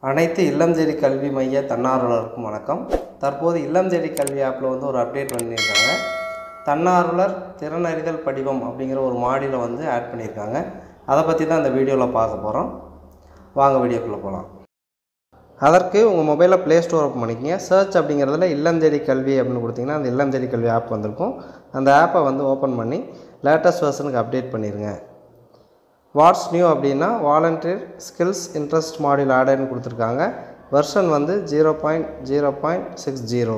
அனைத்து இல்லம் தேடி கல்வி மைய தன்னார்வலருக்கும் வணக்கம் தற்போது இல்லம் தேடி கல்வி ஆப்பில் வந்து ஒரு அப்டேட் பண்ணியிருக்காங்க தன்னார்வலர் திறனறிதல் படிவம் அப்படிங்கிற ஒரு மாடியில் வந்து ஆட் பண்ணியிருக்காங்க அதை பற்றி தான் இந்த வீடியோவில் பார்க்க போகிறோம் வாங்க வீடியோக்குள்ளே போகலாம் அதற்கு உங்கள் மொபைலில் ப்ளே ஸ்டோர் ஓப்பன் பண்ணிக்கங்க சர்ச் அப்படிங்கிறதுல இல்லம் தேடி கல்வி அப்படின்னு கொடுத்தீங்கன்னா அந்த இல்லம் தேடி கல்வி ஆப் வந்திருக்கும் அந்த ஆப்பை வந்து ஓப்பன் பண்ணி லேட்டஸ்ட் வெர்ஷனுக்கு அப்டேட் பண்ணிடுங்க வாட்ஸ் நியூ அப்படின்னா வாலண்டியர் ஸ்கில்ஸ் இன்ட்ரெஸ்ட் மாடியூல் ஆடர்னு கொடுத்துருக்காங்க வெர்ஷன் வந்து zero point zero point six zero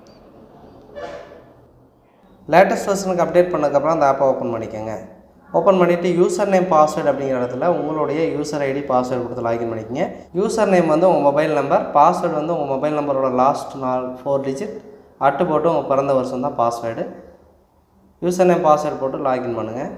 latest வெர்ஷனுக்கு அப்டேட் பண்ணதுக்கப்புறம் அந்த ஆப்பை ஓப்பன் பண்ணிக்கோங்க ஓப்பன் பண்ணிவிட்டு யூசர் நேம் பாஸ்வேர்டு அப்படிங்கிற இடத்துல உங்களுடைய யூசர் ஐடி பாஸ்வேர்டு கொடுத்து லாகின் பண்ணிக்கங்க யூசர் நேம் வந்து உங்கள் மொபைல் நம்பர் பாஸ்வேர்டு வந்து உங்கள் மொபைல் நம்பரோட லாஸ்ட் நாலு ஃபோர் டிஜிட் அட்டு போட்டு உங்கள் பிறந்த வருஷம் தான் பாஸ்வேர்டு யூசர் நேம் பாஸ்வேர்டு போட்டு லாகின் பண்ணுங்கள்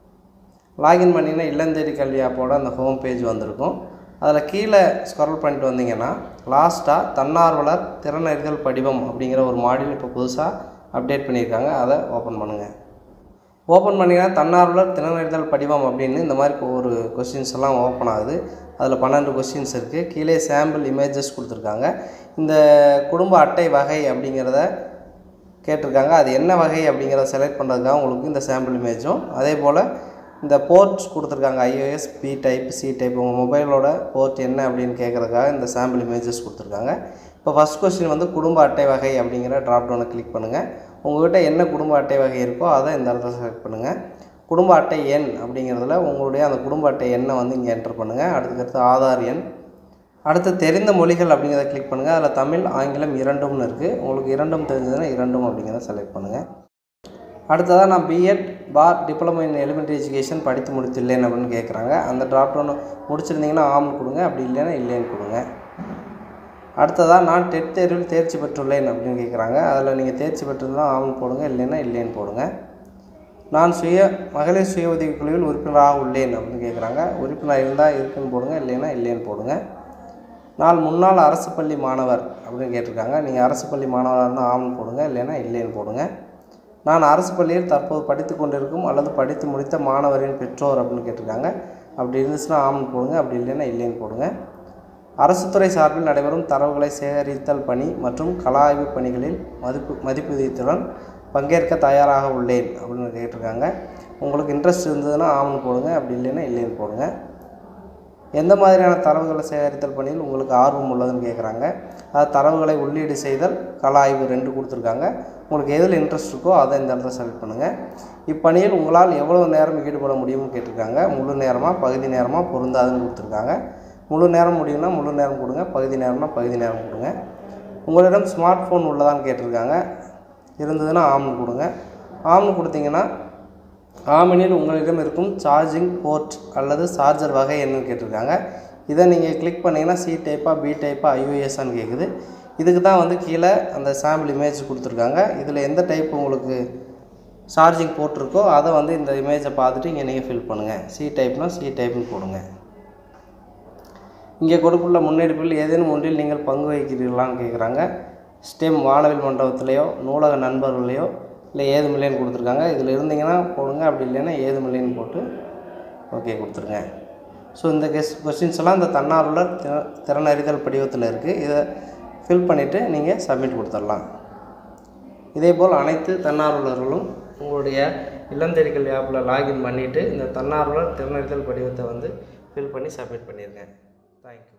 லாகின் பண்ணிங்கன்னா இல்லந்தேடி கல்வி ஆப்போட அந்த ஹோம் பேஜ் வந்திருக்கும் அதில் கீழே ஸ்க்ரோல் பண்ணிட்டு வந்தீங்கன்னா லாஸ்ட்டாக தன்னார்வலர் திறனறிதல் படிவம் அப்படிங்கிற ஒரு மாடியூல் இப்போ புதுசாக அப்டேட் பண்ணியிருக்காங்க அதை ஓப்பன் பண்ணுங்கள் ஓப்பன் பண்ணிங்கன்னா தன்னார்வலர் திறனறிதல் படிவம் அப்படின்னு இந்த மாதிரி இப்போ ஒரு கொஸ்டின்ஸ் எல்லாம் ஓப்பன் ஆகுது அதில் பன்னெண்டு கொஸ்டின்ஸ் இருக்குது கீழே சாம்பிள் இமேஜஸ் கொடுத்துருக்காங்க இந்த குடும்ப அட்டை வகை அப்படிங்கிறத கேட்டிருக்காங்க அது என்ன வகை அப்படிங்கிறத செலக்ட் பண்ணுறதுக்காக உங்களுக்கு இந்த சாம்பிள் இமேஜும் அதே போல் இந்த போர்ட்ஸ் கொடுத்துருக்காங்க iOS B type C type உங்கள் மொபைலோட போர்ட் என்ன அப்படின்னு கேட்குறதுக்காக இந்த சாம்பிள் இமேஜஸ் கொடுத்துருக்காங்க இப்போ ஃபஸ்ட் கொஸ்டின் வந்து குடும்ப அட்டை வகை அப்படிங்கிற ட்ராப் டவுனை கிளிக் பண்ணுங்கள் உங்கள்கிட்ட என்ன குடும்ப அட்டை வகை இருக்கோ அதை இந்த இடத்துல செலக்ட் பண்ணுங்கள் குடும்ப அட்டை எண் அப்படிங்கிறதுல உங்களுடைய அந்த குடும்ப அட்டை எண்ணை வந்து இங்கே என்டர் பண்ணுங்கள் அடுத்தடுத்து ஆதார் எண் அடுத்து தெரிந்த மொழிகள் அப்படிங்கிறத கிளிக் பண்ணுங்கள் அதில் தமிழ் ஆங்கிலம் இரண்டும்னு இருக்குது உங்களுக்கு இரண்டும் தெரிஞ்சதுன்னா இரண்டும் அப்படிங்கிறத செலக்ட் பண்ணுங்கள் அடுத்ததாக நான் BEd for diploma in elementary education படித்து முடித்துள்ளேன் அப்படின்னு கேட்குறாங்க அந்த ட்ராப் டவுன் முடிச்சிருந்தீங்கன்னா ஆம்னு கொடுங்க அப்படி இல்லைன்னா இல்லைன்னு கொடுங்க அடுத்ததாக நான் டெட் தேர்வில் தேர்ச்சி பெற்றுள்ளேன் அப்படின்னு கேட்குறாங்க அதில் நீங்கள் தேர்ச்சி பெற்றிருந்தால் ஆம்னு போடுங்க இல்லைன்னா இல்லைன்னு போடுங்க நான் சுய மகளிர் சுய உதவி குழுவில் உறுப்பினராக உள்ளேன் அப்படின்னு கேட்குறாங்க உறுப்பினர் இருந்தால் இருக்குன்னு போடுங்க இல்லைன்னா இல்லைன்னு போடுங்க நான் முன்னாள் அரசு பள்ளி மாணவர் அப்படின்னு கேட்டிருக்காங்க நீங்கள் அரசு பள்ளி மாணவராக இருந்தால் ஆம்னு போடுங்க இல்லைன்னா இல்லைன்னு போடுங்க நான் அரசு பள்ளியில் தற்போது படித்து கொண்டிருக்கும் அல்லது படித்து முடித்த மாணவரின் பெற்றோர் அப்படின்னு கேட்டிருக்காங்க அப்படி இருந்துச்சுன்னா ஆம்னு போடுங்க அப்படி இல்லைன்னா இல்லைன்னு போடுங்க அரசு துறை சார்பில் நடைபெறும் தரவுகளை சேகரித்தல் பணி மற்றும் கல ஆய்வு பணிகளில் மதிப்பு மதிப்பீட்டுடன் பங்கேற்க தயாராக உள்ளேன் அப்படின்னு கேட்டிருக்காங்க உங்களுக்கு இன்ட்ரெஸ்ட் இருந்ததுன்னா ஆம்னு போடுங்க அப்படி இல்லைன்னா இல்லைன்னு போடுங்க எந்த மாதிரியான தரவுகளை சேகரித்தல் பணியில் உங்களுக்கு ஆர்வம் உள்ளதுன்னு கேட்குறாங்க அது தரவுகளை உள்ளீடு செய்தல் கல ஆய்வு ரெண்டு கொடுத்துருக்காங்க உங்களுக்கு எதில் இன்ட்ரெஸ்ட் இருக்கோ அதை இந்த இடத்துல செலக்ட் பண்ணுங்கள் இப்பணியில் உங்களால் எவ்வளோ நேரம் ஈடுபட முடியும்னு கேட்டிருக்காங்க முழு நேரமாக பகுதி நேரமாக பொருந்தாதுன்னு கொடுத்துருக்காங்க முழு நேரம் முடியும்னா முழு நேரம் கொடுங்க பகுதி நேரம்னா பகுதி நேரம் கொடுங்க உங்களிடம் ஸ்மார்ட் ஃபோன் உள்ளதான்னு கேட்டிருக்காங்க இருந்ததுன்னா ஆம்னு கொடுங்க ஆம்னு கொடுத்தீங்கன்னா ஆமினில் உங்களிடம் இருக்கும் சார்ஜிங் போர்ட் அல்லது சார்ஜர் வகை என்னன்னு கேட்டிருக்காங்க இதை நீங்கள் கிளிக் பண்ணிங்கன்னா சி டைப்பாக பி டைப்பாக ஐஓஎஸ்ஆன்னு கேட்குது இதுக்கு தான் வந்து கீழே அந்த சாம்பிள் இமேஜ் கொடுத்துருக்காங்க இதில் எந்த டைப் உங்களுக்கு சார்ஜிங் போர்ட் இருக்கோ அதை வந்து இந்த இமேஜை பார்த்துட்டு இங்கே நீங்கள் ஃபில் பண்ணுங்கள் சி டைப்னா சி டைப்னு போடுங்க இங்கே கொடுத்துள்ள முன்னெடுப்பில் ஏதேனும் ஒன்றில் நீங்கள் பங்கு வகிக்கிறீர்களான்னு கேட்குறாங்க ஸ்டெம் வானவில் மண்டபத்திலேயோ நூலக நண்பர்களையோ இல்லை ஏதுமில்லைன்னு கொடுத்துருக்காங்க இதில் இருந்தீங்கன்னா போடுங்க அப்படி இல்லைன்னா ஏதுமில்லைன்னு போட்டு ஓகே கொடுத்துருங்க ஸோ இந்த கெஸ் கொஸ்டின்ஸ் எல்லாம் இந்த தன்னார்வலர் திற திறனறிதல் படிவத்தில் இருக்குது இதை ஃபில் பண்ணிவிட்டு நீங்கள் சப்மிட் கொடுத்துடலாம் இதேபோல் அனைத்து தன்னார்வலர்களும் உங்களுடைய இல்லந்தெடிக்கல் ஆப்பில் லாகின் பண்ணிவிட்டு இந்த தன்னார்வலர் திறனறிதல் படிவத்தை வந்து ஃபில் பண்ணி சப்மிட் பண்ணிடுங்க தேங்க்யூ